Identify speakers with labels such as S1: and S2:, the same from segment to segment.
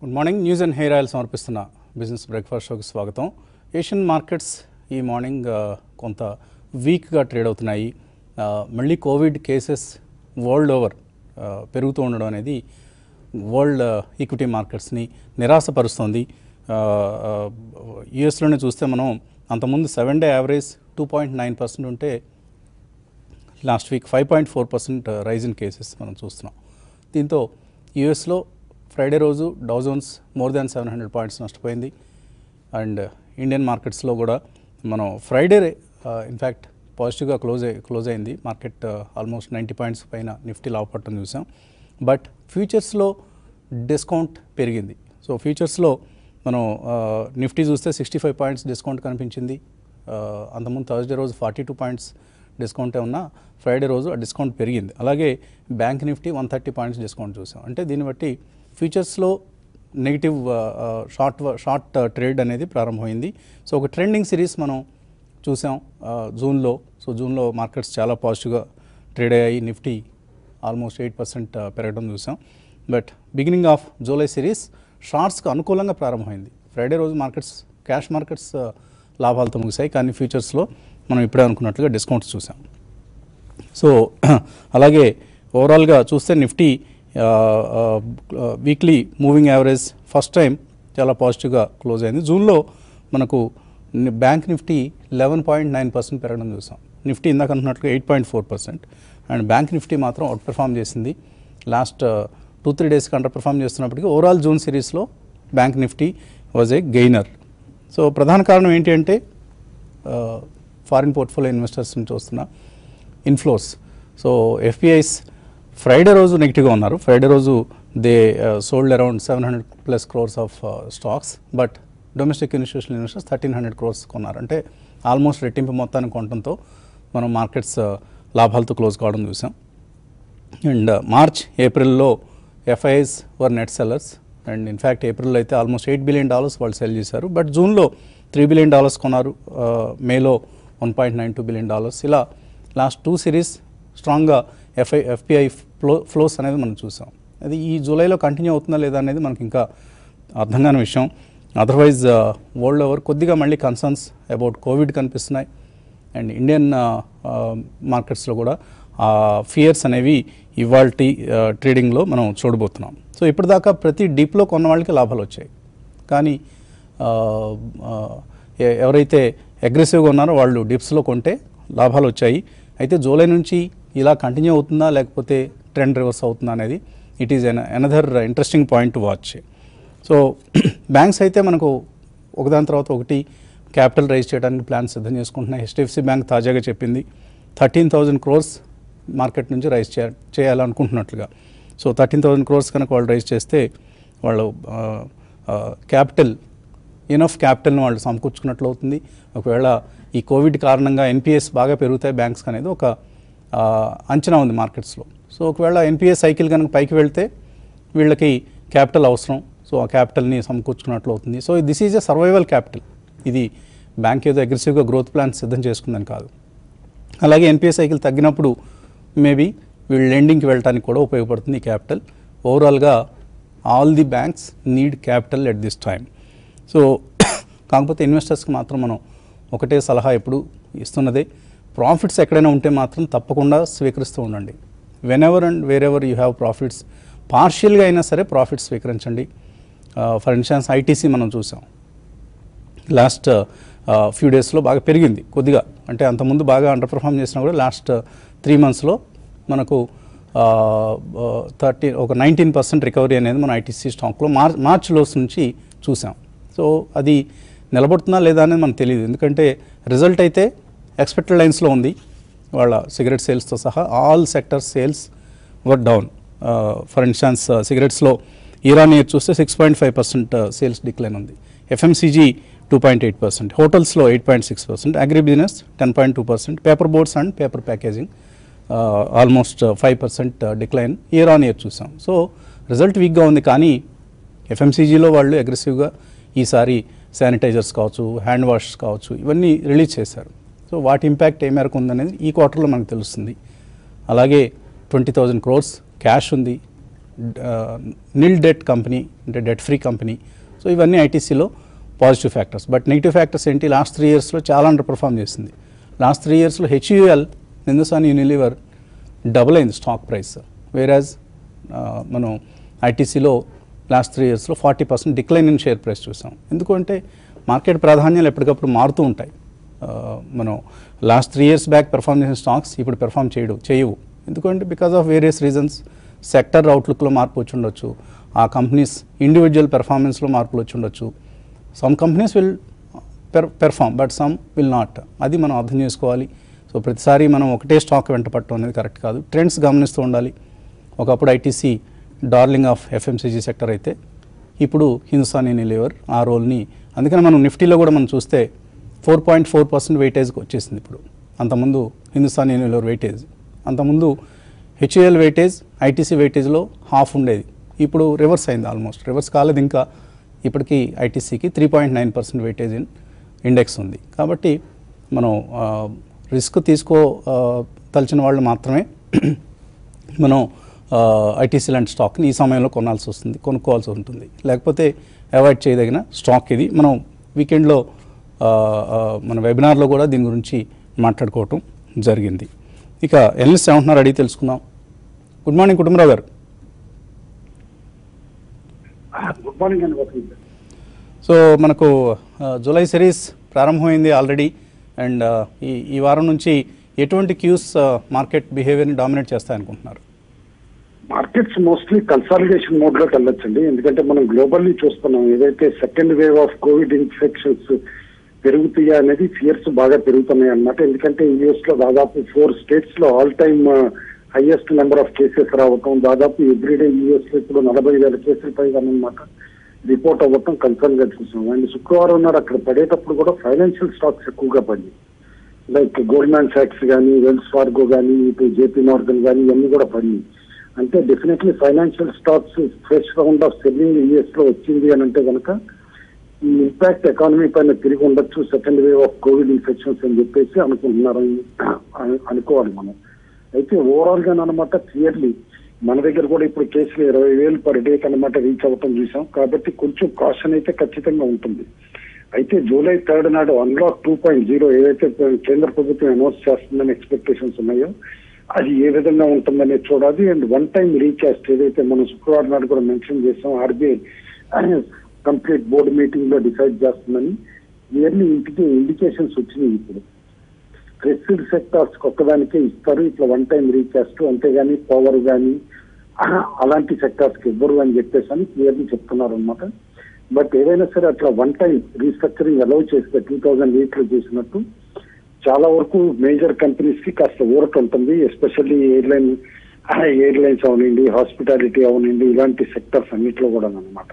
S1: Good morning news and hair oil సమర్పిస్తున్న business breakfast షోకి స్వాగతం ఏషియన్ మార్కెట్స్ ఈ మార్నింగ్ ఆ, కొంత వీక్గా ట్రేడ్ అవుతున్నాయి ఆ, మళ్ళీ కోవిడ్ కేసెస్ వరల్డ్ ఓవర్ ఆ, పెరుగుతూ ఉండడం అనేది వరల్డ్ ఈక్విటీ మార్కెట్స్ని నిరాశపరుస్తోంది యుఎస్లోనే చూస్తే మనం అంతకుముందు seven day average two point nine percent ఉంటే last week five point four percent rise in cases మనం చూస్తున్నాం దీంతో యూఎస్లో ఫ్రైడే రోజు Dow Jones more than seven hundred points నష్టపోయింది అండ్ ఇండియన్ మార్కెట్స్లో కూడా మనం ఫ్రైడే ఇన్ఫ్యాక్ట్ పాజిటివ్గా క్లోజ్ అయి క్లోజ్ అయింది మార్కెట్ ఆల్మోస్ట్ నైంటీ పాయింట్స్ పైన నిఫ్టీ లాభపడటం చూసాం బట్ ఫ్యూచర్స్లో డిస్కౌంట్ పెరిగింది సో ఫ్యూచర్స్లో మనం నిఫ్టీ చూస్తే సిక్స్టీ ఫైవ్ పాయింట్స్ డిస్కౌంట్ కనిపించింది ఆ, అంతకుముందు థర్స్డే రోజు ఫార్టీ టూ పాయింట్స్ డిస్కౌంటే ఉన్నా ఫ్రైడే రోజు ఆ డిస్కౌంట్ పెరిగింది అలాగే bank Nifty one thirty points discount చూసాం అంటే దీన్ని బట్టి ఫ్యూచర్స్లో నెగిటివ్ షార్ట్ షార్ట్ ట్రేడ్ అనేది ప్రారంభమైంది సో ఒక ట్రెండింగ్ సిరీస్ మనం చూసాం ఆ, జూన్లో సో జూన్లో మార్కెట్స్ చాలా పాజిటివ్గా ట్రేడ్ అయ్యాయి నిఫ్టీ ఆల్మోస్ట్ ఎయిట్ పర్సెంట్ పెరగడం చూసాం but beginning of July series షార్ట్స్కి అనుకూలంగా ప్రారంభమైంది ఫ్రైడే రోజు మార్కెట్స్ క్యాష్ మార్కెట్స్ ఆ, లాభాలతో ముగిశాయి కానీ ఫ్యూచర్స్లో మనం ఇప్పుడే అనుకున్నట్లుగా డిస్కౌంట్స్ చూసాం సో అలాగే ఓవరాల్గా చూస్తే Nifty weekly moving average first time చాలా పాజిటివ్గా క్లోజ్ అయింది జూన్లో మనకు ని- bank Nifty eleven point nine percent పెరగడం చూసాం నిఫ్టీ ఇందాక అనుకున్నట్లుగా eight point four percent and bank Nifty మాత్రం అవుట్ పెర్ఫామ్ చేసింది లాస్ట్ టూ త్రీ డేస్కి అండర్ పెర్ఫామ్ చేస్తున్నప్పటికీ ఓవరాల్ జూన్ సిరీస్లో bank Nifty was a gainer so ప్రధాన కారణం ఏంటి అంటే ఫారిన్ పోర్ట్ఫోలియో ఇన్వెస్టర్స్ నుంచి వస్తున్న ఇన్ఫ్లోస్ సో ఎఫ్పిఐస్ ఫ్రైడే రోజు నెగిటివ్గా ఉన్నారు ఫ్రైడే రోజు they sold around seven hundred plus crores of stocks but domestic institutional investors thirteen hundred crores కొన్నారు అంటే ఆల్మోస్ట్ రెట్టింపు మొత్తాన్ని కొనడంతో మనం మార్కెట్స్ లాభాలతో క్లోజ్ కావడం చూసాం అండ్ మార్చ్ ఏప్రిల్లో FIs were net sellers and in fact ఏప్రిల్లో అయితే ఆల్మోస్ట్ ఎయిట్ బిలియన్ డాలర్స్ వాళ్ళు సెల్ చేశారు బట్ జూన్లో త్రీ బిలియన్ డాలర్స్ కొన్నారు ఆ, మేలో one point nine two billion dollars ఇలా లాస్ట్ టూ సిరీస్ స్ట్రాంగ్గా ఎఫ్ఐ ఎఫ్పిఐ ఫ్లో ఫ్లోస్ అనేది మనం చూసాం అది ఈ జూలైలో కంటిన్యూ అవుతుందా లేదా అనేది మనకి ఇంకా అర్థం కాని విషయం అదర్వైజ్ వరల్డ్ ఓవర్ కొద్దిగా మళ్ళీ కన్సర్న్స్ అబౌట్ కోవిడ్ కనిపిస్తున్నాయి అండ్ ఇండియన్ మార్కెట్స్లో కూడా ఫియర్స్ అనేవి ఇవాళ ట్రేడింగ్లో మనం చూడబోతున్నాం సో ఇప్పటిదాకా ప్రతి డీప్లో కొన్న వాళ్ళకి లాభాలు వచ్చాయి కానీ ఆ, ఆ, ఎ- ఎవరైతే అగ్రెసివ్గా ఉన్నారో వాళ్ళు డిప్స్లో కొంటే లాభాలు వచ్చాయి అయితే జూలై నుంచి ఇలా కంటిన్యూ అవుతుందా లేకపోతే ట్రెండ్ రివర్స్ అవుతుందా అనేది it is an another interesting point to watch so banks అయితే మనకు ఒకదాని తర్వాత ఒకటి క్యాపిటల్ రైజ్ చేయడానికి ప్లాన్ సిద్ధం చేసుకుంటున్నాయి హెచ్డిఎఫ్సి బ్యాంక్ తాజాగా చెప్పింది థర్టీన్ థౌజండ్ క్రోర్స్ మార్కెట్ నుంచి రైజ్ చేయ చేయాలనుకుంటున్నట్లుగా సో థర్టీన్ థౌజండ్ క్రోర్స్ కనుక వాళ్ళు రైజ్ చేస్తే వాళ్ళు క్యాపిటల్ ఇనఫ్ క్యాపిటల్ని వాళ్ళు సమకూర్చుకున్నట్లు అవుతుంది ఒకవేళ ఈ కోవిడ్ కారణంగా ఎన్పిఎస్ బాగా పెరుగుతాయి బ్యాంక్స్ అనేది ఒక ఆ, అంచనా ఉంది మార్కెట్స్లో సో ఒకవేళ ఎన్పిఎస్ సైకిల్ కనుక పైకి వెళ్తే వీళ్ళకి క్యాపిటల్ అవసరం సో ఆ క్యాపిటల్ని సమకూర్చుకున్నట్లు అవుతుంది so this is a survival capital ఇది బ్యాంక్ ఏదో అగ్రెసివ్గా గ్రోత్ ప్లాన్ సిద్ధం చేసుకుందని కాదు అలాగే ఎన్పిఎస్ సైకిల్ తగ్గినప్పుడు మేబీ వీళ్ళు లెండింగ్కి వెళ్ళడానికి కూడా ఉపయోగపడుతుంది ఈ క్యాపిటల్ ఓవరాల్గా all the banks need capital at this time so కాకపోతే ఇన్వెస్టర్స్కి మాత్రం మనం ఒకటే సలహా ఎప్పుడు ఇస్తున్నదే ప్రాఫిట్స్ ఎక్కడైనా ఉంటే మాత్రం తప్పకుండా స్వీకరిస్తూ ఉండండి whenever and wherever you have profits పార్షియల్గా అయినా సరే ప్రాఫిట్స్ స్వీకరించండి ఫర్ ఇన్స్టాన్స్ ఐటీసీ మనం చూసాం లాస్ట్ ఫ్యూ డేస్లో బాగా పెరిగింది కొద్దిగా అంటే అంతకుముందు బాగా అండర్ పర్ఫామ్ చేసినా కూడా లాస్ట్ త్రీ మంత్స్లో మనకు థర్టీ ఒక నైన్టీన్ పర్సెంట్ రికవరీ అనేది మన ఐటీసీ స్టాక్లో మార్ మార్చ్ లోస్ నుంచి చూసాం సో అది నిలబడుతుందా లేదా అనేది మనకు తెలియదు ఎందుకంటే రిజల్ట్ అయితే ఎక్స్పెక్టెడ్ లైన్స్లో ఉంది వాళ్ళ సిగరెట్ సేల్స్తో సహా all sector sales were down for instance సిగరెట్స్లో ఇరాన్ ఇయర్ చూస్తే six point five percent sales decline ఉంది FMCG two point eight percent హోటల్స్లో eight point six percent agri business ten point two percent paper boards and paper packaging almost five percent decline year on year చూసాం so result వీక్గా ఉంది కానీ ఎఫ్ఎంసీజీలో వాళ్ళు అగ్రెసివ్గా ఈసారి sanitizers కావచ్చు హ్యాండ్ వాష్ కావచ్చు ఇవన్నీ రిలీజ్ చేశారు సో వాటి ఇంపాక్ట్ ఏ మేరకు ఉందనేది ఈ క్వార్టర్లో మనకు తెలుస్తుంది అలాగే ట్వంటీ థౌజండ్ క్రోర్స్ క్యాష్ ఉంది నిల్ డెట్ కంపెనీ అంటే డెట్ ఫ్రీ కంపెనీ సో ఇవన్నీ ఐటీసీలో positive factors but negative factors ఏంటి లాస్ట్ త్రీ ఇయర్స్లో చాలా అండర్ పర్ఫామ్ చేసింది లాస్ట్ త్రీ ఇయర్స్లో హెచ్యుఎల్ హిందుస్థాన్ యూనిలివర్ డబుల్ అయింది స్టాక్ ప్రైస్ వేరాజ్ మనం ఐటీసీలో లాస్ట్ త్రీ ఇయర్స్లో forty percent decline in share price చూసాం ఎందుకంటే మార్కెట్ ప్రాధాన్యాలు ఎప్పటికప్పుడు మారుతూ ఉంటాయి ఆ, మనం last three years back perform చేసిన స్టాక్స్ ఇప్పుడు పెర్ఫామ్ చేయడు చేయవు ఎందుకంటే because of various reasons sector అవుట్లుక్లో మార్పు వచ్చి ఉండొచ్చు ఆ కంపెనీస్ ఇండివిజువల్ పెర్ఫార్మెన్స్లో మార్పులు వచ్చి ఉండొచ్చు some companies will per perform but some will not అది మనం అర్థం చేసుకోవాలి సో ప్రతిసారి మనం ఒకటే స్టాక్ వెంట పట్టడం అనేది కరెక్ట్ కాదు ట్రెండ్స్ గమనిస్తూ ఉండాలి ఒకప్పుడు ITC darling of FMCG sector అయితే ఇప్పుడు హిందుస్థాన్ యూనిలివర్ ఆ రోల్ని అందుకని మనం నిఫ్టీలో కూడా మనం చూస్తే ఫోర్ పాయింట్ ఫోర్ పర్సెంట్ వెయిటేజ్కి వచ్చేసింది ఇప్పుడు అంతకుముందు హిందుస్థాన్ యూనిలివర్ వెయిటేజ్ అంతకుముందు హెచ్ఏఎల్ వెయిటేజ్ ఐటీసీ వెయిటేజ్లో హాఫ్ ఉండేది ఇప్పుడు రివర్స్ అయింది ఆల్మోస్ట్ రివర్స్ కాలేదు ఇంకా ఇప్పటికీ ఐటీసీకి three point nine percent weightage in index ఉంది కాబట్టి మనం రిస్క్ తీసుకో ఆ, తలిచిన వాళ్ళు మాత్రమే మనం ఐటీసీ లాంటి స్టాక్ని ఈ సమయంలో కొనాల్సి వస్తుంది కొనుక్కోవాల్సి ఉంటుంది లేకపోతే అవాయిడ్ చేయదగిన స్టాక్ ఇది మనం వీకెండ్లో ఆ, ఆ, మన వెబినార్లో కూడా దీని గురించి మాట్లాడుకోవటం జరిగింది ఇక ఎల్ఎస్ ఏమంటున్నారు అడిగి తెలుసుకుందాం గుడ్ మార్నింగ్ కుటుంబరావు గారు
S2: గుడ్ మార్నింగ్ అండి వసంత్ గారు.
S1: సో మనకు ఆ, జూలై సిరీస్ ప్రారంభమైంది ఆల్రెడీ అండ్ ఆ, ఈ ఈ వారం నుంచి ఎటువంటి క్యూస్ ఆ, మార్కెట్ బిహేవియర్ని డామినేట్ చేస్తాయనుకుంటున్నారు
S2: మార్కెట్స్ మోస్ట్లీ కన్సాలిడేషన్ మోడ్ లోకి వెళ్ళొచ్చండి ఎందుకంటే మనం గ్లోబల్లీ చూస్తున్నాం ఏదైతే second wave of Covid infections పెరుగుతాయా అనేది ఫియర్స్ బాగా పెరుగుతున్నాయి అన్నమాట ఎందుకంటే యుఎస్ లో దాదాపు ఫోర్ స్టేట్స్ లో all time highest number of cases రావటం దాదాపు ఎవ్రీడే యుఎస్ లో ఇప్పుడు నలభై వేల కేసులు పైగా అన్నమాట రిపోర్ట్ అవ్వటం కన్సర్న్ గా చూసాం అండ్ శుక్రవారం నాడు అక్కడ పడేటప్పుడు కూడా ఫైనాన్షియల్ స్టాక్స్ ఎక్కువగా పడింది లైక్ గోల్డ్మాన్ సాక్స్ కానీ వెల్స్ ఫార్గో కానీ ఇటు జేపీ మార్గన్ కానీ ఇవన్నీ కూడా పడింది అంటే definitely financial stocks fresh round of selling US లో వచ్చింది అని అంటే కనుక ఈ ఇంపాక్ట్ ఎకానమీ పైన తిరిగి ఉండొచ్చు second wave of Covid infections అని చెప్పేసి అనుకుంటున్నారు అను- అనుకోవాలి మనం అయితే ఓవరాల్ గా అనమాట క్లియర్లీ మన దగ్గర కూడా ఇప్పుడు కేసులు ఇరవై వేలు పర్ డే అనమాట రీచ్ అవ్వటం చూసాం కాబట్టి కొంచెం కాషన్ అయితే ఖచ్చితంగా ఉంటుంది అయితే జూలై థర్డ్ నాడు అన్లాక్ టూ పాయింట్ జీరో ఏదైతే కేంద్ర ప్రభుత్వం అనౌన్స్ చేస్తుందని ఎక్స్పెక్టేషన్స్ ఉన్నాయో అది ఏ విధంగా ఉంటుందనేది చూడాలి అండ్ వన్ టైం రీకాస్ట్ ఏదైతే మనం శుక్రవారం నాడు కూడా మెన్షన్ చేసాం ఆర్బీఐ కంప్లీట్ బోర్డు మీటింగ్ లో డిసైడ్ చేస్తుందని ఇవన్నీ ఇంటికి ఇండికేషన్స్ వచ్చినాయి ఇప్పుడు ప్రెసిడ్ సెక్టార్స్ ఒక్కదానికే ఇస్తారు ఇట్లా వన్ టైం రీకాస్ట్ అంతేగాని పవర్ కానీ అలాంటి సెక్టార్స్ కి ఇవ్వరు అని చెప్పేసి అని క్లియర్లీ చెప్తున్నారు అనమాట బట్ ఏదైనా సరే అట్లా వన్ టైం రీస్ట్రక్చరింగ్ అలౌ చేస్తే టూ థౌజండ్ ఎయిట్ లో చేసినట్టు చాలా వరకు మేజర్ కంపెనీస్ కి కాస్త ఊరట ఉంటుంది ఎస్పెషల్లీ ఎయిర్లైన్ ఎయిర్లైన్స్ అవనండి హాస్పిటాలిటీ అవనండి ఇలాంటి సెక్టర్స్ అన్నిట్లో కూడా అనమాట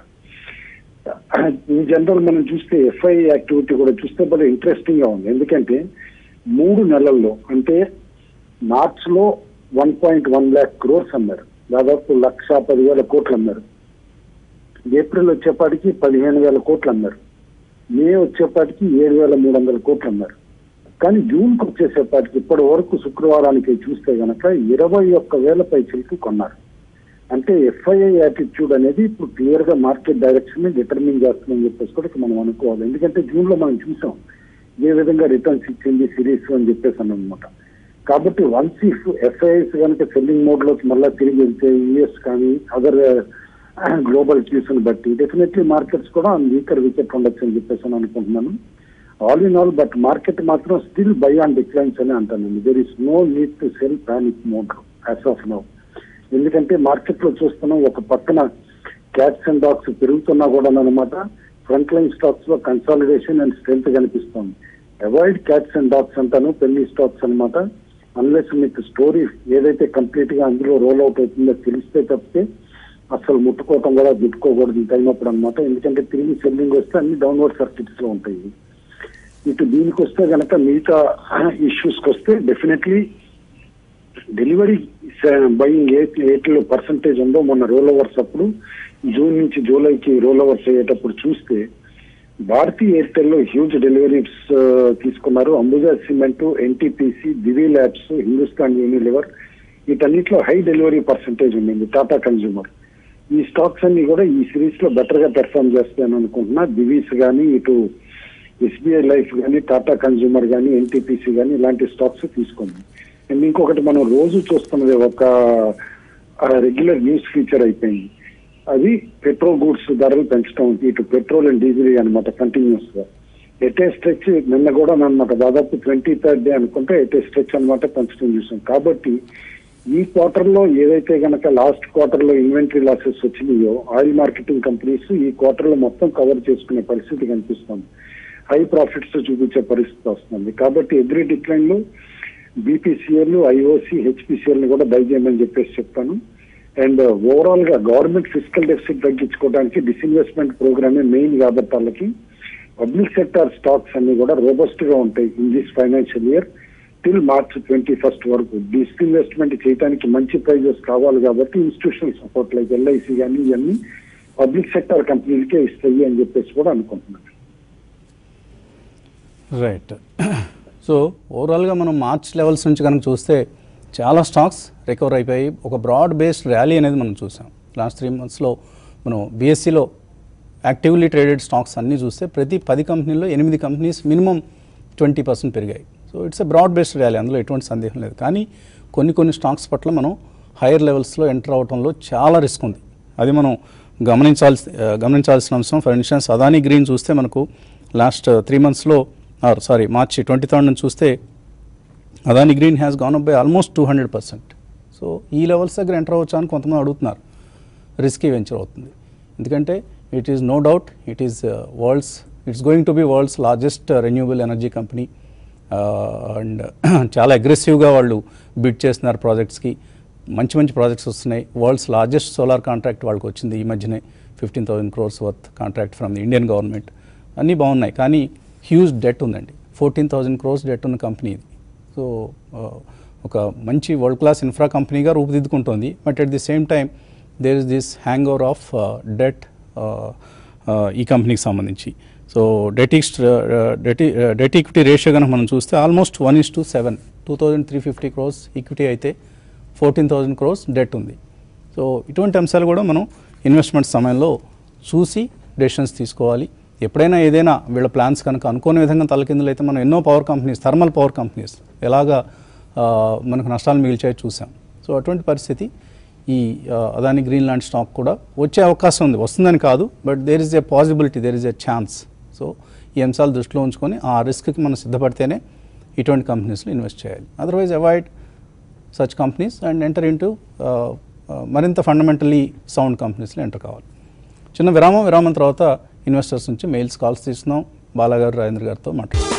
S2: ఇన్ జనరల్ మనం చూస్తే ఎఫ్ఐ యాక్టివిటీ కూడా చూస్తే భలే ఇంట్రెస్టింగ్ గా ఉంది ఎందుకంటే మూడు నెలల్లో అంటే మార్చ్ లో one point one lakh crores అమ్మారు దాదాపు లక్ష పదివేల కోట్లు అమ్మారు ఏప్రిల్ వచ్చేపాటికి పదిహేను వేల కోట్లు అమ్మారు మే వచ్చేపాటికి ఏడు వేల మూడు వందల కోట్లు అమ్మారు కానీ జూన్కి వచ్చేసేపాటికి ఇప్పటి వరకు శుక్రవారానికి చూస్తే గనక ఇరవై ఒక్క వేల పైసలకి కొన్నారు అంటే ఎఫ్ఐఐ యాటిట్యూడ్ అనేది ఇప్పుడు క్లియర్ గా మార్కెట్ డైరెక్షన్ ని డిటర్మిన్ చేస్తుందని చెప్పేసి కూడా ఇక్కడ మనం అనుకోవాలి ఎందుకంటే జూన్ లో మనం చూసాం ఏ విధంగా రిటర్న్స్ ఇచ్చింది సిరీస్ అని చెప్పేసి అనమాట కాబట్టి వన్స్ ఇఫ్ ఎఫ్ఐఐస్ కనుక సెల్లింగ్ మోడ్ లోకి మళ్ళీ తిరిగి వెళ్తే యుఎస్ కానీ అదర్ గ్లోబల్ క్యూస్ ని బట్టి డెఫినెట్లీ మార్కెట్స్ కూడా వీకర్ వికెట్ ఉండొచ్చు అని చెప్పేసి అని అనుకుంటున్నాను all in all but market మాత్రం స్టిల్ బై ఆన్ డిక్లైన్స్ అని అంటానండి there is no need to sell panic mode as of now ఎందుకంటే మార్కెట్ లో చూస్తున్నాం ఒక పక్కన క్యాట్స్ అండ్ డాగ్స్ పెరుగుతున్నా కూడా అనమాట ఫ్రంట్ లైన్ స్టాక్స్ లో కన్సాలిడేషన్ అండ్ స్ట్రెంత్ కనిపిస్తుంది అవాయిడ్ క్యాట్స్ అండ్ డాగ్స్ అంటాను పెళ్లి స్టాక్స్ అన్నమాట అన్లెస్ మీకు స్టోరీ ఏదైతే కంప్లీట్ గా అందులో రోల్ అవుట్ అవుతుందో తెలిస్తే తప్పితే అసలు ముట్టుకోవటం కూడా గిట్టుకోకూడదు ఈ టైం అప్పుడు అనమాట ఎందుకంటే తిరిగి సెల్లింగ్ వస్తే అన్ని డౌన్వర్డ్ సర్కిట్స్ లో ఉంటాయి ఇటు దీనికి వస్తే గనక మిగతా ఇష్యూస్ కి వస్తే డెఫినెట్లీ డెలివరీ బయింగ్ ఏ ఏట్లో పర్సంటేజ్ ఉందో మొన్న రోల్ ఓవర్స్ అప్పుడు జూన్ నుంచి జూలైకి రోల్ ఓవర్స్ అయ్యేటప్పుడు చూస్తే భారతీ ఎయిర్టెల్ లో హ్యూజ్ డెలివరీస్ తీసుకున్నారు Ambuja Cement NTPC Divi Labs Hindustan Unilever వీటన్నిటిలో హై డెలివరీ పర్సంటేజ్ ఉండింది టాటా కన్జ్యూమర్ ఈ స్టాక్స్ అన్ని కూడా ఈ సిరీస్ లో బెటర్ గా పెర్ఫామ్ చేస్తాయని అనుకుంటున్నా దివీస్ కానీ ఇటు ఎస్బీఐ లైఫ్ కానీ టాటా కన్జ్యూమర్ కానీ ఎన్టీపీసీ కానీ ఇలాంటి స్టాక్స్ తీసుకోండి అండ్ ఇంకొకటి మనం రోజు చూస్తున్నది ఒక రెగ్యులర్ న్యూస్ ఫీచర్ అయిపోయింది అది పెట్రోల్ గూడ్స్ ధరలు పెంచడం ఇటు పెట్రోల్ అండ్ డీజిల్ అనమాట కంటిన్యూస్ గా ఎటే స్ట్రెచ్ నిన్న కూడా అనమాట దాదాపు ట్వంటీ థర్డ్ డే అనుకుంటే ఎటే స్ట్రెచ్ అనమాట పెంచడం చూసాం కాబట్టి ఈ క్వార్టర్ లో ఏదైతే గనక లాస్ట్ క్వార్టర్ లో ఇన్వెంటరీ లాసెస్ వచ్చినాయో ఆయిల్ మార్కెటింగ్ కంపెనీస్ ఈ క్వార్టర్ లో మొత్తం కవర్ చేసుకునే పరిస్థితి కనిపిస్తుంది హై ప్రాఫిట్స్ చూపించే పరిస్థితి వస్తుంది కాబట్టి ఎవ్రీ డిక్లైన్ లో బీపీసీఎల్ ఐఓసి హెచ్పిసిఎల్ ని కూడా బై చేయమని చెప్పేసి చెప్తాను అండ్ ఓవరాల్ గా గవర్నమెంట్ ఫిజికల్ డెఫిసిట్ తగ్గించుకోవడానికి డిస్ఇన్వెస్ట్మెంట్ ప్రోగ్రామే మెయిన్ కాబట్టి వాళ్ళకి పబ్లిక్ సెక్టర్ స్టాక్స్ అన్ని కూడా రోబస్ట్ గా ఉంటాయి in this financial year till March twenty first వరకు డిస్ఇన్వెస్ట్మెంట్ చేయడానికి మంచి ప్రైజెస్ కావాలి కాబట్టి ఇన్స్టిట్యూషనల్ సపోర్ట్ లైక్ ఎల్ఐసి కానీ ఇవన్నీ పబ్లిక్ సెక్టర్ కంపెనీలకే ఇస్తాయి అని చెప్పేసి కూడా అనుకుంటున్నాను
S1: రైట్ సో ఓవరాల్గా మనం మార్చ్ లెవెల్స్ నుంచి కనుక చూస్తే చాలా స్టాక్స్ రికవర్ అయిపోయి ఒక బ్రాడ్ బేస్డ్ ర్యాలీ అనేది మనం చూసాం లాస్ట్ త్రీ మంత్స్లో మనం బీఎస్సీలో యాక్టివ్లీ ట్రేడెడ్ స్టాక్స్ అన్నీ చూస్తే ప్రతి పది కంపెనీల్లో ఎనిమిది కంపెనీస్ మినిమం ట్వంటీ పర్సెంట్ పెరిగాయి so it's a broad based rally అందులో ఎటువంటి సందేహం లేదు కానీ కొన్ని కొన్ని స్టాక్స్ పట్ల మనం హైయర్ లెవెల్స్లో ఎంటర్ అవడంలో చాలా రిస్క్ ఉంది అది మనం గమనించాల్సి ఆ, గమనించాల్సిన అంశం ఫర్ ఇన్స్టెన్స్ అదానీ గ్రీన్ చూస్తే మనకు లాస్ట్ త్రీ మంత్స్లో or sorry March twenty third నుంచి చూస్తే Adani Green has gone up by almost two hundred percent so ఈ లెవెల్స్ దగ్గర ఎంటర్ అవ్వచ్చా అని కొంతమంది అడుగుతున్నారు రిస్కీ వెంచర్ అవుతుంది ఎందుకంటే it is no doubt it is world's it's going to be world's largest renewable energy company and చాలా అగ్రెసివ్గా వాళ్ళు బిడ్ చేస్తున్నారు ప్రాజెక్ట్స్కి మంచి మంచి ప్రాజెక్ట్స్ వస్తున్నాయి వరల్డ్స్ లార్జెస్ట్ సోలార్ కాంట్రాక్ట్ వాళ్ళకి వచ్చింది ఈ మధ్యనే fifteen thousand crores worth contract from the Indian government అన్నీ బాగున్నాయి కానీ హ్యూజ్ డెట్ ఉందండి ఫోర్టీన్ థౌసండ్ క్రోర్స్ డెట్ ఉన్న కంపెనీ ఇది సో ఒక మంచి వరల్డ్ క్లాస్ ఇన్ఫ్రా కంపెనీగా రూపుదిద్దుకుంటోంది but at the same time there is this hangover of debt ఈ కంపెనీకి సంబంధించి so debt debt debt equity ratio కనుక మనం చూస్తే almost one is to seven two thousand three fifty crores equity అయితే fourteen thousand crores debt ఉంది so ఇటువంటి అంశాలు కూడా మనం ఇన్వెస్ట్మెంట్ సమయంలో చూసి డెసిషన్స్ తీసుకోవాలి ఎప్పుడైనా ఏదైనా వీళ్ళ ప్లాన్స్ కనుక అనుకోని విధంగా తలకిందులు అయితే మనం ఎన్నో power companies thermal power companies ఎలాగా ఆ, మనకు నష్టాలు మిగిల్చాయో చూసాం సో అటువంటి పరిస్థితి ఈ ఆ, అదాని గ్రీన్ ల్యాండ్ స్టాక్ కూడా వచ్చే అవకాశం ఉంది వస్తుందని కాదు but there is a possibility there is a chance so ఈ అంశాలు దృష్టిలో ఉంచుకొని ఆ రిస్క్కి మనం సిద్ధపడితేనే ఇటువంటి కంపెనీస్లో ఇన్వెస్ట్ చేయాలి otherwise avoid such companies and enter into మరింత ఫండమెంటలీ సౌండ్ కంపెనీస్లో ఎంటర్ కావాలి చిన్న విరామం విరామం తర్వాత ఇన్వెస్టర్స్ నుంచి మెయిల్స్ కాల్స్ తీస్తున్నాం బాలాగారు రాజేంద్ర గారితో మాట్లాడుతున్నాం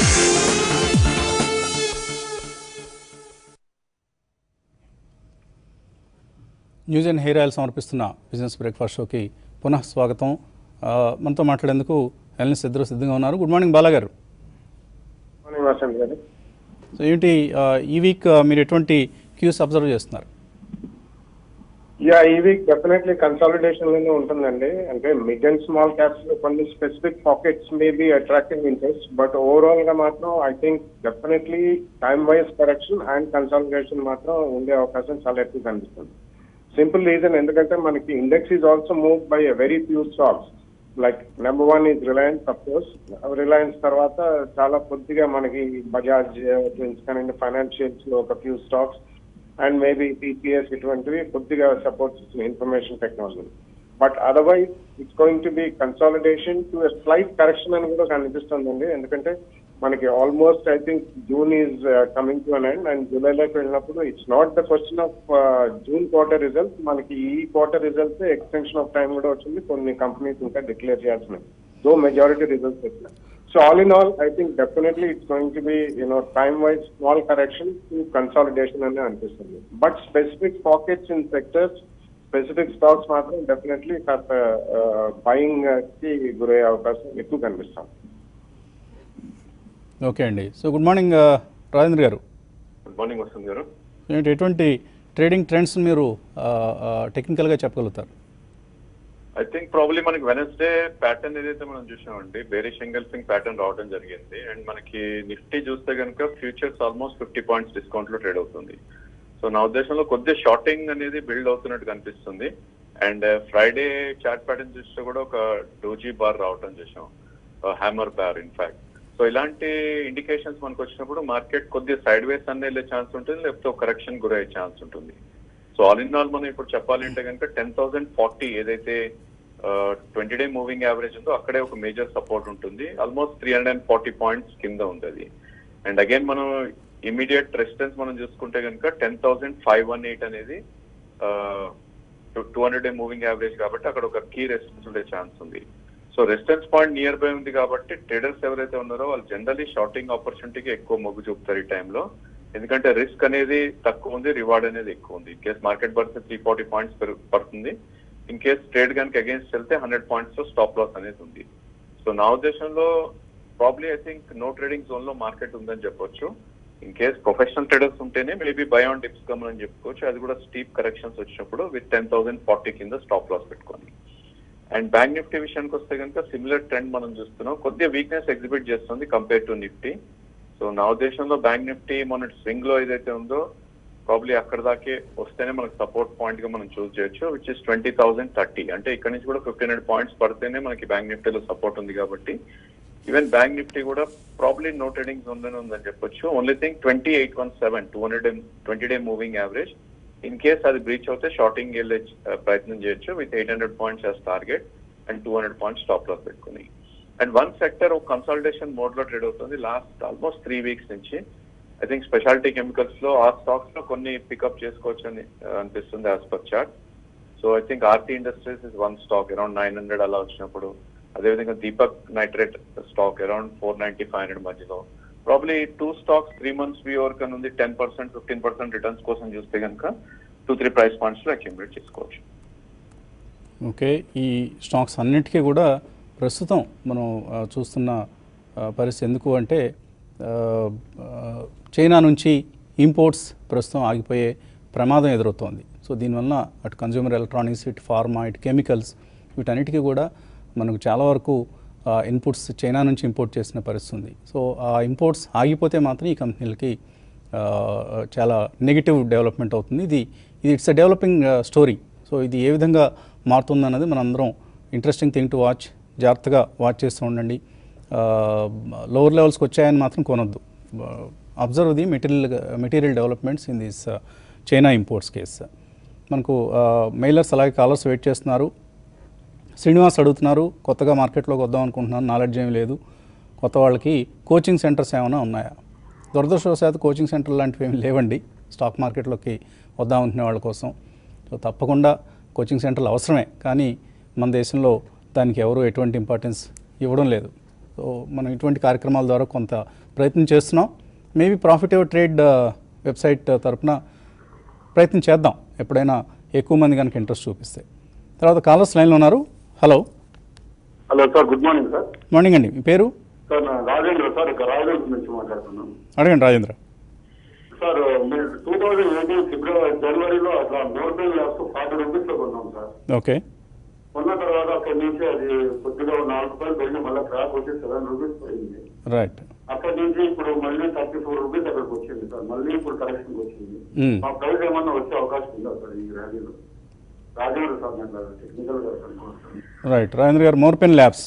S1: న్యూస్ అండ్ హెయిర్ ఆయిల్ సమర్పిస్తున్న బిజినెస్ బ్రేక్ఫాస్ట్ షోకి పునః స్వాగతం ఆ, మనతో మాట్లాడేందుకు ఎల్ఎస్ ఇద్దరు సిద్ధంగా ఉన్నారు గుడ్ మార్నింగ్ బాలాగారు
S3: మార్నింగ్ వసంత్ గారు
S1: సో ఏంటి ఆ, ఈ వీక్ ఆ, మీరు ఎటువంటి క్యూస్ అబ్జర్వ్ చేస్తున్నారు
S3: యా ఈ వీక్ డెఫినెట్లీ కన్సాలిడేషన్ లోనే ఉంటుందండి అంటే మిడ్ అండ్ స్మాల్ క్యాప్స్ లో కొన్ని specific pockets may be attracting interest but overall గా మాత్రం I think definitely time wise correction and consolidation మాత్రం ఉండే అవకాశం చాలా ఎక్కువ కనిపిస్తుంది సింపుల్ రీజన్ ఎందుకంటే మనకి index is also move by a very few stocks like number one is Reliance of course Reliance తర్వాత చాలా కొద్దిగా మనకి బజాజ్ కానీ ఫైనాన్షియల్స్ లో ఒక few stocks and maybe TCS ఇటువంటివి కొద్దిగా సపోర్ట్ ఇచ్చిన information technology but otherwise it's going to be consolidation to slight correction అని కూడా కనిపిస్తుందండి ఎందుకంటే మనకి almost I think June is coming to an end and జూలైలోకి వెళ్ళినప్పుడు it's not the question of June quarter results మనకి ఈ quarter results extension of time కూడా వచ్చింది కొన్ని కంపెనీస్ ఇంకా డిక్లేర్ చేయాల్సినవి దో మెజారిటీ రిజల్ట్స్ వచ్చినాయి so all in all I think definitely it's going to be you know time wise small correction to consolidation అనే అనిపిస్తుంది but specific pockets in sectors specific stocks మాత్రం definitely కాస్త buying కి గురయ్యే అవకాశం ఎక్కువ కనిపిస్తాం
S1: ఓకే అండి సో గుడ్ మార్నింగ్ ఆ, రాజేంద్ర గారు
S4: గుడ్ మార్నింగ్ వస్తుంది గారు
S1: ఏంటి ఎటువంటి ట్రేడింగ్ ట్రెండ్స్ మీరు టెక్నికల్గా చెప్పగలుగుతారు
S4: ఐ థింక్ ప్రాబ్లీ మనకి వెనస్డే ప్యాటర్న్ ఏదైతే మనం చూసామండి బేరిష్ ఎంగల్సింగ్ ప్యాటర్న్ రావడం జరిగింది అండ్ మనకి నిఫ్టీ చూస్తే కనుక futures almost fifty points discount లో ట్రేడ్ అవుతుంది సో నా ఉద్దేశంలో కొద్దిగా షార్టింగ్ అనేది బిల్డ్ అవుతున్నట్టు కనిపిస్తుంది అండ్ ఫ్రైడే చార్ట్ ప్యాటర్న్ చూస్తే కూడా ఒక డోజీ బార్ రావటం చూసాం హ్యామర్ బార్ ఇన్ఫాక్ట్ సో ఇలాంటి ఇండికేషన్స్ మనకు వచ్చినప్పుడు మార్కెట్ కొద్దిగా సైడ్ వేస్ అన్న వెళ్ళే ఛాన్స్ ఉంటుంది లేకపోతే ఒక కరెక్షన్ గురయ్యే ఛాన్స్ ఉంటుంది సో ఆల్ ఇన్ ఆల్ మనం ఇప్పుడు చెప్పాలి అంటే కనుక టెన్ థౌసండ్ ఫార్టీ ఏదైతే ట్వంటీ డే మూవింగ్ యావరేజ్ ఉందో అక్కడే ఒక మేజర్ సపోర్ట్ ఉంటుంది almost three hundred and forty points కింద ఉంది అది అండ్ అగైన్ మనం ఇమీడియట్ రెసిస్టెన్స్ మనం చూసుకుంటే కనుక ten thousand five one eight అనేది two hundred day moving average కాబట్టి అక్కడ ఒక కీ రెసిస్టెన్స్ ఉండే ఛాన్స్ ఉంది so resistance point near by ఉంది కాబట్టి ట్రేడర్స్ ఎవరైతే ఉన్నారో వాళ్ళు జనరలీ షార్టింగ్ ఆపర్చునిటీకి ఎక్కువ మొగ్గు చూపుతారు ఈ టైంలో ఎందుకంటే రిస్క్ అనేది తక్కువ ఉంది రివార్డ్ అనేది ఎక్కువ ఉంది ఇన్ కేస్ మార్కెట్ పడితే త్రీ ఫార్టీ పాయింట్స్ పడుతుంది ఇన్ కేస్ ట్రేడ్ కనుక అగేన్స్ట్ వెళ్తే హండ్రెడ్ పాయింట్స్ లో స్టాప్ లాస్ అనేది ఉంది సో నా ఉద్దేశంలో probably I think no trading zone లో మార్కెట్ ఉందని చెప్పొచ్చు ఇన్ కేస్ ప్రొఫెషనల్ ట్రేడర్స్ ఉంటేనే మేబీ బై ఆన్ డిప్స్ కమని చెప్పుకోవచ్చు అది కూడా స్టీప్ కరెక్షన్స్ వచ్చినప్పుడు విత్ టెన్ థౌసండ్ ఫార్టీ కింద స్టాప్ లాస్ పెట్టుకొని అండ్ బ్యాంక్ నిఫ్టీ విషయానికి వస్తే కనుక సిమిలర్ ట్రెండ్ మనం చూస్తున్నాం కొద్దిగా వీక్నెస్ ఎగ్జిబిట్ చేస్తుంది కంపేర్ టు నిఫ్టీ సో నా ఉద్దేశంలో బ్యాంక్ నిఫ్టీ మన స్వింగ్ లో ఏదైతే ఉందో ప్రాబ్లీ అక్కడ దాకే వస్తేనే మనకు సపోర్ట్ పాయింట్ గా మనం చూస్ చేయొచ్చు which is twenty thousand thirty అంటే ఇక్కడ నుంచి కూడా ఫిఫ్టీన్ హండ్రెడ్ పాయింట్స్ పడితేనే మనకి బ్యాంక్ నిఫ్టీలో సపోర్ట్ ఉంది కాబట్టి ఈవెన్ బ్యాంక్ నిఫ్టీ కూడా ప్రాబ్లీ నో ట్రేడింగ్ జోన్ లోనే ఉందని చెప్పొచ్చు only thing twenty eight one seven two hundred twenty day moving average in case అది బ్రీచ్ అవుతే షార్టింగ్ వెళ్ళే uh, ప్రయత్నం చేయొచ్చు with eight hundred points as target and two hundred points stop loss పెట్టుకుని and one sector ఒక consultation mode లో trade అవుతుంది last almost three weeks నుంచి ఐ థింక్ స్పెషాలిటీ కెమికల్స్ లో ఆ స్టాక్స్ లో కొన్ని పికప్ చేసుకోవచ్చు అని uh, అనిపిస్తుంది as per chart so I think Aarti Industries is one stock around nine hundred అలా వచ్చినప్పుడు అదేవిధంగా Deepak Nitrite stock around four ninety five hundred మధ్యలో probably two stocks three months view వరకు అని ఉంది ten percent fifteen percent returns కోసం చూస్తే కనుక టూ త్రీ ప్రైస్ పాయింట్స్ లో అక్యుమిలేట్ చేసుకోవచ్చు
S1: ఓకే ఈ స్టాక్స్ అన్నిటికీ కూడా ప్రస్తుతం మనం ఆ, చూస్తున్న ఆ, పరిస్థితి ఎందుకు అంటే ఆ, ఆ, చైనా నుంచి ఇంపోర్ట్స్ ప్రస్తుతం ఆగిపోయే ప్రమాదం ఎదురవుతోంది సో దీనివల్ల అటు కన్జ్యూమర్ ఎలక్ట్రానిక్స్ ఇటు ఫార్మా ఇటు కెమికల్స్ వీటన్నిటికీ కూడా మనకు చాలా వరకు ఇన్పుట్స్ చైనా నుంచి ఇంపోర్ట్ చేసిన పరిస్థితి ఉంది సో ఆ ఇంపోర్ట్స్ ఆగిపోతే మాత్రం ఈ కంపెనీలకి ఆ, చాలా నెగిటివ్ డెవలప్మెంట్ అవుతుంది ఇది ఇది it's a developing story so ఇది ఏ విధంగా మారుతుందన్నది మనందరం ఇంట్రెస్టింగ్ థింగ్ టు వాచ్ జాగ్రత్తగా వాచ్ చేస్తూ ఉండండి లోవర్ లెవెల్స్కి వచ్చాయని మాత్రం కొనొద్దు observe the material material developments in this China imports case మనకు మెయిలర్స్ అలాగే కాలర్స్ వెయిట్ చేస్తున్నారు శ్రీనివాస్ అడుగుతున్నారు కొత్తగా మార్కెట్లోకి వద్దాం అనుకుంటున్నాను నాలెడ్జ్ ఏమీ లేదు కొత్త వాళ్ళకి కోచింగ్ సెంటర్స్ ఏమైనా ఉన్నాయా దురదృష్టవశాత్తు కోచింగ్ సెంటర్ లాంటివి ఏమి లేవండి స్టాక్ మార్కెట్లోకి వద్దాం అనుకునే వాళ్ళ కోసం సో తప్పకుండా కోచింగ్ సెంటర్లు అవసరమే కానీ మన దేశంలో దానికి ఎవరు ఎటువంటి ఇంపార్టెన్స్ ఇవ్వడం లేదు సో మనం ఇటువంటి కార్యక్రమాల ద్వారా కొంత ప్రయత్నం చేస్తున్నాం మేబీ ప్రాఫిటబుల్ ట్రేడ్ వెబ్సైట్ తరపున ప్రయత్నం చేద్దాం ఎప్పుడైనా ఎక్కువ మంది కనుక ఇంట్రెస్ట్ చూపిస్తే తర్వాత కాలర్స్ లైన్లో ఉన్నారు hello
S5: hello sir good morning sir
S1: morning అండి మీ పేరు
S5: సార్ నా రాజేంద్ర సార్ ఇక్కడ రాజేంద్ర నుంచి మాట్లాడుతున్నాను
S1: అడగండి రాజేంద్ర
S5: సార్ మీరు టూ థౌజండ్ ఎయిటీన్ ఫిబ్రవరి జనవరిలో అట్లా నోర్బెల్ ల్యాబ్స్ ఫార్టీ రూపీస్ లో కొన్నాం సార్
S1: ఓకే
S5: కొన్న తర్వాత అక్కడి నుంచి అది కొద్దిగా ఒక నాలుగు రూపాయలు పెరిగి మళ్ళీ క్రాక్ వచ్చి సెవెన్ రూపీస్ పోయింది
S1: రైట్
S5: అక్కడి నుంచి ఇప్పుడు మళ్ళీ థర్టీ ఫోర్ రూపీస్ అక్కడికి వచ్చింది సార్ మళ్ళీ ఇప్పుడు కరెక్షన్ వచ్చింది
S1: మ్మ్.
S5: మా ప్రైస్ ఏమన్నా వచ్చే అవకాశం ఉందా సార్ ఈ ర్యాలీలో రాజేంద్ర సార్ నేను టెక్నికల్ గా sir
S1: right Rajendra garu Morepen labs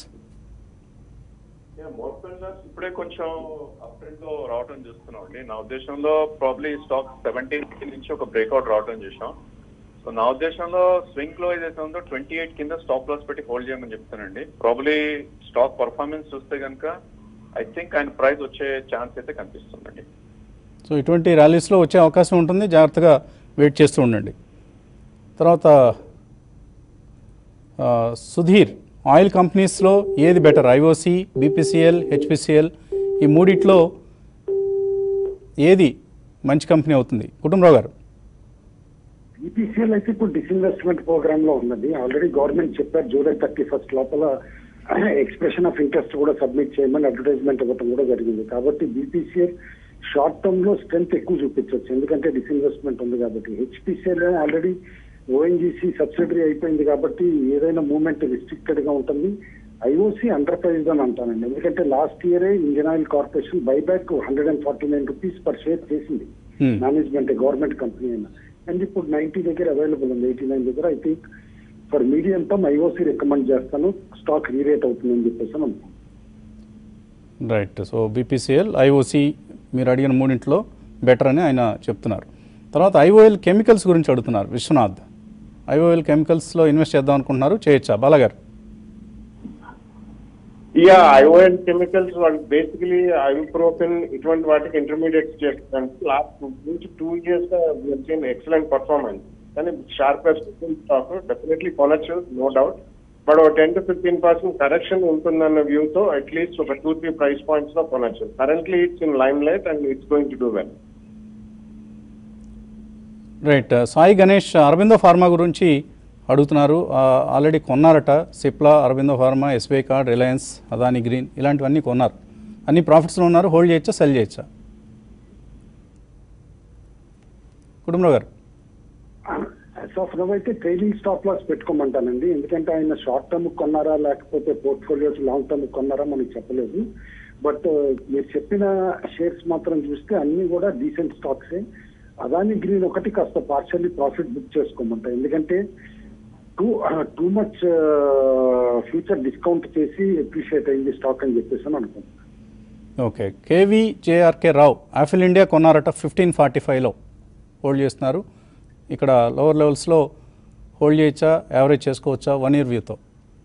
S4: మోర్పెన్ ఇప్పుడే కొంచెం అప్ ట్రెండ్ లో రావడం చూస్తున్నాం అండి నా ఉద్దేశంలో ప్రాబ్లీ స్టాక్ సెవెంటీన్ నుంచి ఒక బ్రేక్అవుట్ రావడం చూసాం సో నా ఉద్దేశంలో స్వింగ్ లో ఏదైతే ఉందో ట్వంటీ ఎయిట్ కింద స్టాప్ లాస్ పెట్టి హోల్డ్ చేయమని చెప్తానండి ప్రాబ్లీ స్టాక్ పర్ఫార్మెన్స్ చూస్తే కనుక ఐ థింక్ ఆయన ప్రైస్ వచ్చే ఛాన్స్ అయితే కనిపిస్తుందండి
S1: సో ఇటువంటి ర్యాలీస్లో వచ్చే అవకాశం ఉంటుంది జాగ్రత్తగా వెయిట్ చేస్తూ ఉండండి తర్వాత ఆ, సుధీర్ ఆయిల్ కంపెనీస్లో ఏది బెటర్ ఐఓసి బీపీసీఎల్ హెచ్పిసిఎల్ ఈ మూడిట్లో ఏది మంచి కంపెనీ అవుతుంది కుటుంబరావు గారు
S2: ఈపీసీఎల్ అయితే ఇప్పుడు డిస్ఇన్వెస్ట్మెంట్ ప్రోగ్రామ్ లో ఉన్నది ఆల్రెడీ గవర్నమెంట్ చెప్పారు జూలై థర్టీ ఫస్ట్ లోపల ఎక్స్ప్రెషన్ ఆఫ్ ఇంట్రెస్ట్ కూడా సబ్మిట్ చేయమని అడ్వర్టైజ్మెంట్ ఇవ్వడం కూడా జరిగింది కాబట్టి బీపీసీఎల్ షార్ట్ టర్మ్ లో స్ట్రెంత్ ఎక్కువ చూపించవచ్చు ఎందుకంటే డిస్ఇన్వెస్ట్మెంట్ ఉంది కాబట్టి హెచ్పిసిఎల్ ఆల్రెడీ ఓఎన్జీసీ సబ్సిడరీ అయిపోయింది కాబట్టి ఏదైనా మూవ్మెంట్ రిస్ట్రిక్టెడ్ గా ఉంటుంది ఐఓసీ అండర్ ప్రైజ్ అని అంటానండి ఎందుకంటే లాస్ట్ ఇయరే Indian oil corporation buyback hundred and forty nine rupees per share చేసింది
S1: Hmm.
S2: మేనేజ్మెంట్ గవర్నమెంట్ కంపెనీ అయినా అండ్ ఇప్పుడు నైన్టీ దగ్గర అవైలబుల్ ఉంది ఎయిటీ నైన్ దగ్గర I think for medium term IOC recommend చేస్తాను స్టాక్ రీరేట్ అవుతుందని చెప్పేసి అని అనుకుంటున్నాను
S1: రైట్ సో బీపీసీఎల్ ఐఓసి మీరు అడిగిన మూడింట్లో బెటర్ అని ఆయన చెప్తున్నారు తర్వాత ఐఓఎల్ కెమికల్స్ గురించి అడుగుతున్నారు విశ్వనాథ్ ఐఓఎల్ కెమికల్స్లో ఇన్వెస్ట్ చేద్దాం అనుకుంటున్నారు చేయొచ్చా బాలగారు
S3: యా ఐఓఎల్ కెమికల్స్ వాళ్ళు బేసికలీ ఐబ్రోఫిన్ ఇటువంటి వాటికి ఇంటర్మీడియట్ చేస్తారు లాస్ట్ నుంచి టూ ఇయర్స్ ఎక్సలెంట్ పర్ఫార్మెన్స్ కానీ షార్పెస్ట్ స్టాక్ డెఫినెట్లీ కొనొచ్చు నో డౌట్ బట్ ఒక ten to fifteen percent correction ఉంటుందన్న వ్యూతో అట్లీస్ట్ ఒక టూ త్రీ ప్రైస్ పాయింట్స్ లో కొనొచ్చు currently it's in lime light and it's going to do well
S1: right Sai Ganesh Aurobindo pharma గురించి అడుగుతున్నారు ఆల్రెడీ కొన్నారట Cipla Aurobindo pharma SBI card Reliance Adani green ఇలాంటివన్నీ కొన్నారు అన్ని ప్రాఫిట్స్లో ఉన్నారు హోల్డ్ చేయొచ్చా సెల్ చేయొచ్చా కుటుంబరావు గారు
S2: యాజ్ ఆఫ్ నవ్ అయితే ట్రైలింగ్ స్టాప్ లాస్ పెట్టుకోమంటానండి ఎందుకంటే ఆయన షార్ట్ టర్మ్ కొన్నారా లేకపోతే పోర్ట్ఫోలియోస్ లాంగ్ టర్మ్ కొన్నారా మనకి చెప్పలేదు బట్ మీరు చెప్పిన షేర్స్ మాత్రం చూస్తే అన్ని కూడా డీసెంట్ స్టాక్సే అదాని గ్రీన్ ఒకటి కాస్త పార్షల్లీ ప్రాఫిట్ బుక్ చేసుకోమంట ఎందుకంటే too too much future discount చేసి అప్రిషియేట్ అయింది స్టాక్ అని చెప్పేసి అని అనుకుంటున్నాను
S1: okay KV JRK Rao Affle India కొన్నారట ఫిఫ్టీన్ ఫార్టీ ఫైవ్లో హోల్డ్ చేస్తున్నారు ఇక్కడ లోవర్ లెవెల్స్లో హోల్డ్ చేయొచ్చా యావరేజ్ చేసుకోవచ్చా వన్ ఇయర్ వ్యూతో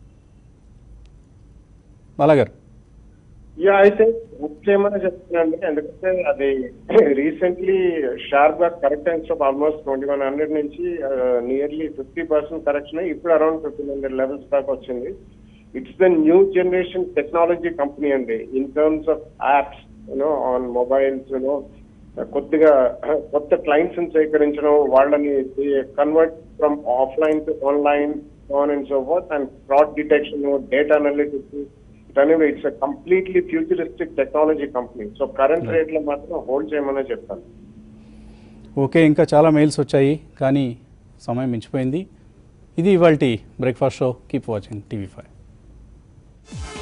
S1: బాలాగారు
S3: యా అయితే బుక్ చేయమని చెప్తున్నాను ఎందుకంటే అది రీసెంట్లీ షార్ప్ గా correct off almost twenty one hundred నుంచి నియర్లీ ఫిఫ్టీ పర్సెంట్ కరెక్షన్ ఇప్పుడు అరౌండ్ ఫిఫ్టీన్ హండ్రెడ్ లెవెల్స్ దాకా వచ్చింది it's the new generation technology company అండి in terms of apps you know on mobiles you know కొద్దిగా కొత్త క్లయింట్స్ సేకరించడం వాళ్ళని convert from offline to online on and so fourth and fraud detection data analytics ఇటనేవి it's completely futuristic technology company so current rate లో మాత్రం hold చేయమనే చెప్తాను
S1: okay ఇంకా చాలా మెయిల్స్ వచ్చాయి కానీ సమయం మించిపోయింది ఇది ఇవాళ breakfast show keep watching TV five